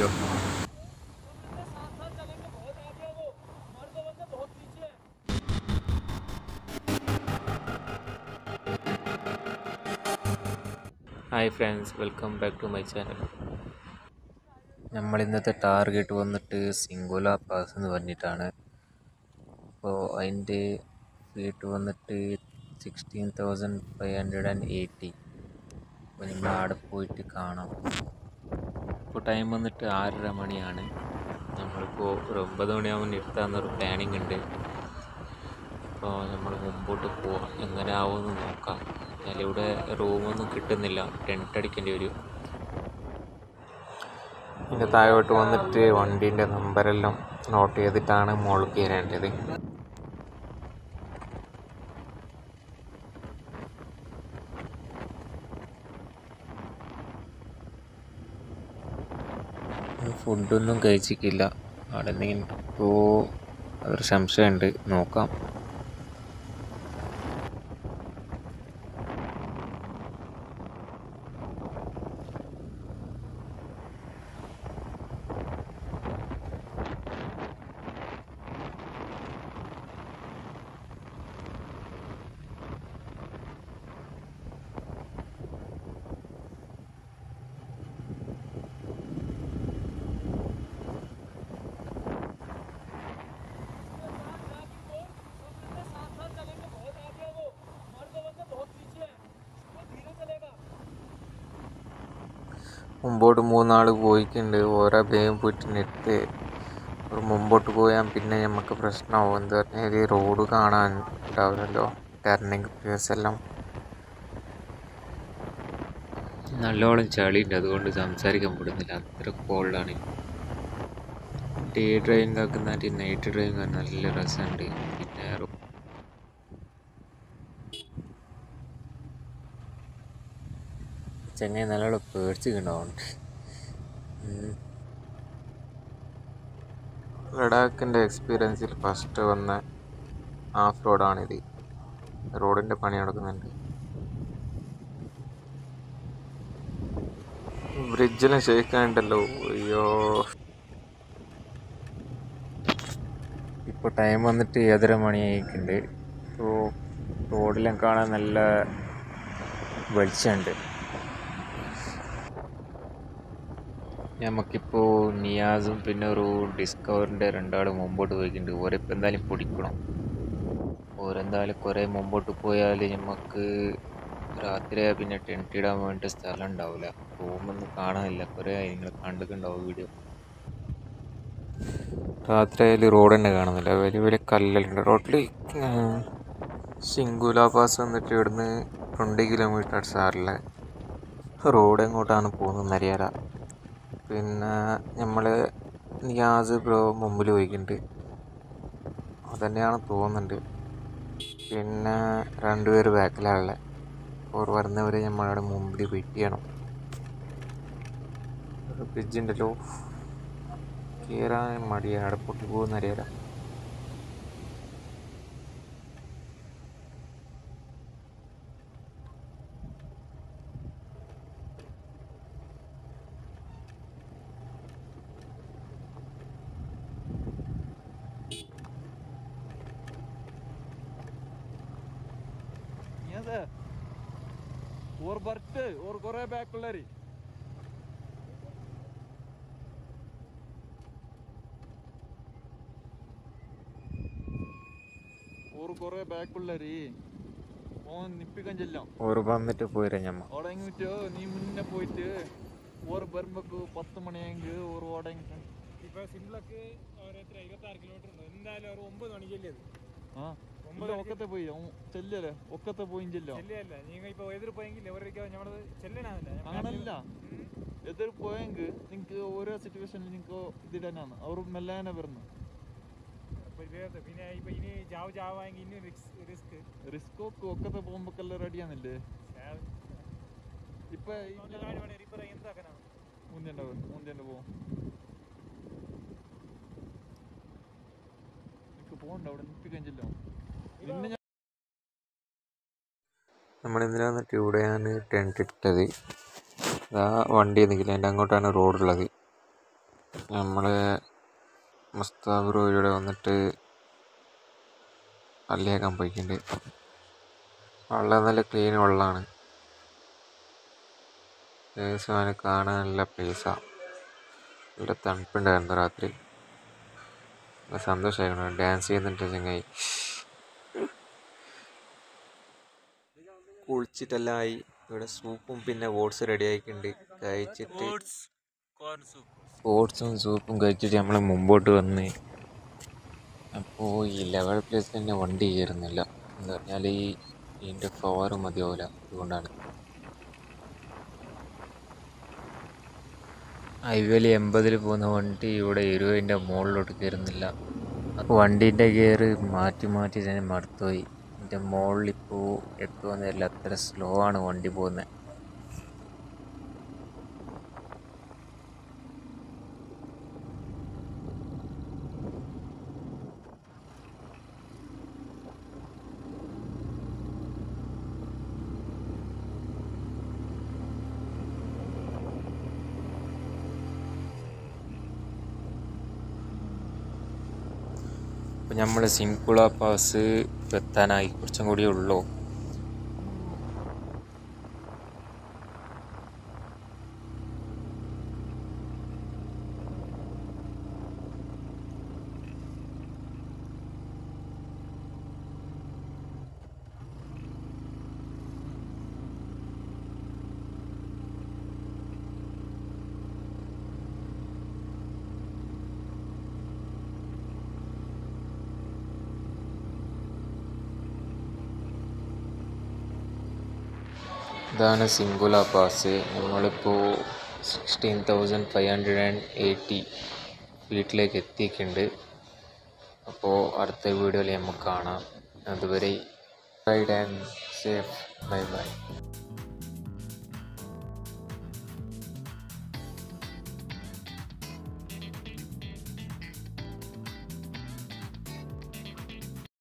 video hi friends welcome back to my channel നമ്മൾ ഇന്നത്തെ target വന്നിട്ട് സിംഗുല പാസ് എന്ന് പറഞ്ഞിട്ടാണ് അപ്പോൾ അതിൻ്റെ റേറ്റ് വന്നിട്ട് sixteen thousand five hundred and eighty അപ്പോൾ നമ്മൾ അവിടെ പോയിട്ട് കാണാം ഇപ്പോൾ ടൈം വന്നിട്ട് ആറര മണിയാണ് നമ്മളിപ്പോൾ ഒരു ഒമ്പത് മണിയാകുമ്പോൾ നിർത്താമെന്നൊരു പ്ലാനിങ് ഉണ്ട് അപ്പോൾ നമ്മൾ മുമ്പോട്ട് പോവാം എങ്ങനെ ആവുമെന്ന് നോക്കാം എന്നാൽ ഇവിടെ റൂമൊന്നും കിട്ടുന്നില്ല ടെൻറ്റ് അടിക്കേണ്ടി വരും ഇതിൻ്റെ താഴോട്ട് വന്നിട്ട് വണ്ടീൻ്റെ നമ്പരെല്ലാം നോട്ട് ചെയ്തിട്ടാണ് മുകളിൽ കയറേണ്ടത് ഫുഡൊന്നും കഴിച്ചിട്ടില്ല അവിടെ എന്തെങ്കിലും ഇപ്പോൾ അതൊരു സംശയമുണ്ട് നോക്കാം മുമ്പോട്ട് മൂന്നാൾ പോയിട്ടുണ്ട് ഓരോ വേഗം പോയിട്ട് നെറ്റ് ഒരു മുമ്പോട്ട് പോയാൽ പിന്നെ നമുക്ക് പ്രശ്നമാവും എന്താ പറഞ്ഞാൽ ഈ റോഡ് കാണാൻ ഉണ്ടാവില്ലല്ലോ ടർണിങ് പ്ലേസ് എല്ലാം നല്ലോണം ചളിയുണ്ട് അതുകൊണ്ട് സംസാരിക്കാൻ പറ്റുന്നില്ല അത്ര കോൾഡാണ് ഡേ ഡ്രൈവിംഗ് ആക്കുന്നതായിട്ട് നൈറ്റ് ഡ്രൈവിംഗ് നല്ല രസമുണ്ട് പിന്നെ റോ- ചെങ്ങായി നല്ലോണം പേടിച്ചിട്ടുണ്ടാവുന്നുണ്ട് ലഡാക്കിൻ്റെ എക്സ്പീരിയൻസിൽ ഫസ്റ്റ് വന്ന ഹാഫ് റോഡാണിത് റോഡിൻ്റെ പണി നടക്കുന്നുണ്ട് ബ്രിഡ്ജിലും ഷെയ്ക്കാനുണ്ടല്ലോ അയ്യോ ഇപ്പോൾ ടൈം വന്നിട്ട് ഏഴര മണിയായിട്ടുണ്ട് ഇപ്പോൾ റോഡിലും കാണാൻ നല്ല വെളിച്ചമുണ്ട് നമുക്കിപ്പോൾ നിയാസും പിന്നെ ഒരു ഡിസ്കവറിൻ്റെ രണ്ടാളും മുമ്പോട്ട് പോയിട്ടുണ്ട് ഓരിപ്പോൾ എന്തായാലും പൊടിക്കണം ഓരെന്തായാലും കുറേ മുമ്പോട്ട് പോയാൽ നമുക്ക് രാത്രിയായ പിന്നെ ടെൻറ്റ് ഇടാൻ വേണ്ടി സ്ഥലം ഉണ്ടാവില്ല റൂമൊന്നും കാണാനില്ല കുറേ ആയി നിങ്ങൾ കണ്ടിട്ടുണ്ടാവും വീഡിയോ രാത്രിയായാലും റോഡ് തന്നെ കാണുന്നില്ല വലിയ വലിയ കല്ലെല്ലാം റോഡിൽ സിംഗുല പാസ് വന്നിട്ട് ഇവിടുന്ന് ട്വൻറ്റി കിലോമീറ്റർ സാറില്ല റോഡ് എങ്ങോട്ടാണ് പോകുന്നത് അറിയാല പിന്നെ നമ്മൾ നിയാസ് ബ്രോ മുമ്പിൽ പോയിട്ടുണ്ട് അതന്നെയാണ് തോന്നുന്നുണ്ട് പിന്നെ രണ്ടുപേര് ബാക്കിലാണുള്ളത് ഓർ വരുന്നവരെ നമ്മളവിടെ മുമ്പിൽ വെയിറ്റ് ചെയ്യണം ഒരു ബ്രിഡ്ജ് ഉണ്ടല്ലോ കയറാൻ മടിയാണ് അവിടെ പൊട്ടി പോകുന്ന അറിയാല അതെ ഓർ ബർട്ട് ഓർ കുറെ ബാക്കുള്ളവര് ഓർ കുറെ ബാക്കുള്ളവര് ഓൻ നിപ്പിക്കാൻ ചെല്ലാം ഓർ വന്നിട്ട് പോയിരാ ഞമ്മ അവിടെ എങ്ങിട്ട് നീ മുന്നേ പോയിട്ട് ഓർ വരുമ്പോ പത്ത് മണിയെങ്കിൽ ഓർ ഓടങ്ങി ഇപ്പൊ സിംലക്ക് ഒരു എത്ര ഇരുപത്തി ആറ് കിലോമീറ്റർ ഉണ്ട് എന്തായാലും ഒരു ഒമ്പത് മണിക്കല്ലേ അത് ആ ഒമ്പത് ഒക്കത്തെ പോയി അവൻ ചെല്ലല്ലേ ഒക്കത്തെ പോയി ചെല്ലാം ചെല്ലല്ല നിങ്ങൾ ഇപ്പൊ എതിർ പോയെങ്കിൽ എവരൊക്കെ ഞമ്മളത് ചെല്ലനാവില്ല അങ്ങനല്ല എതിർ പോയെങ്കിൽ നിങ്ങക്ക് ഓരോ സിറ്റുവേഷനിൽ നിങ്ങക്ക് ഇതിടാനാണ് അവർ മെല്ലാനെ വരുന്നു പിന്നെ ഇപ്പൊ ഇനി ജാവ് ജാവായെങ്കിൽ ഇനി റിസ്ക് റിസ്ക് റിസ്ക് ഒക്കെ ഒക്കത്തെ പോകുമ്പോക്കെല്ലാം റെഡിയാണല്ലേ ഇപ്പൊ റിപ്പർ എന്താക്കാനാണ് മുന്നേണ്ട മുന്നേണ്ട പോവും നിനക്ക് പോകണ്ട അവിടെ നിപ്പിക്കാൻ ചെല്ലാം നിന്നെ ഞാൻ നമ്മൾ ഇന്നലെ വന്നിട്ട് ഇവിടെയാണ് ടെൻറ്റ് ഇട്ടത് ആ വണ്ടി നിൽക്കില്ല എൻ്റെ അങ്ങോട്ടാണ് റോഡുള്ളത് നമ്മൾ മുസ്താബ് റോയിലൂടെ വന്നിട്ട് പല്ലിയാക്കാൻ പോയിട്ടുണ്ട് വെള്ളം നല്ല ക്ലീൻ വെള്ളമാണ് ഏകദേശം അവനെ കാണാൻ നല്ല പ്ലേസാണ് നല്ല തണുപ്പുണ്ടായിരുന്നു രാത്രി നല്ല സന്തോഷമായിരുന്നു ഡാൻസ് ചെയ്യുന്നുണ്ട് ചങ്ങായി കുളിച്ചിട്ടെല്ലാം ആയി ഇവിടെ സൂപ്പും പിന്നെ ഓട്സ് റെഡി ആയിട്ടുണ്ട് കഴിച്ചിട്ട് ഓട്സും സൂപ്പും കഴിച്ചിട്ട് നമ്മൾ മുമ്പോട്ട് വന്ന് അപ്പോൾ ഈ ലെവൽ പ്ലേസ് തന്നെ വണ്ടി കയറുന്നില്ല എന്ന് പറഞ്ഞാൽ ഈ ഇതിൻ്റെ ഫ്ലവർ മതിയാവില്ല അതുകൊണ്ടാണ് ഹൈവേയിൽ എൺപതിൽ പോകുന്ന വണ്ടി ഇവിടെ ഇരുപതിൻ്റെ മുകളിലോട്ട് കയറുന്നില്ല വണ്ടീൻ്റെ ഗിയർ മാറ്റി മാറ്റി തന്നെ മടുത്തുപോയി ഇതിൻ്റെ മുകളിൽ ഇപ്പോൾ എത്തുമെന്നില്ല അത്ര സ്ലോ ആണ് വണ്ടി പോകുന്നത് അപ്പം നമ്മൾ സിംകുള പാസ് എത്താനായി കുറച്ചും കൂടിയേ ഉള്ളൂ ഇതാണ് സിംഗുല പാസ് നമ്മളിപ്പോൾ sixteen thousand five hundred and eighty വീട്ടിലേക്ക് എത്തിയിട്ടുണ്ട് അപ്പോൾ അടുത്ത വീഡിയോയിൽ നമുക്ക് കാണാം അതുവരെ ride and safe bye by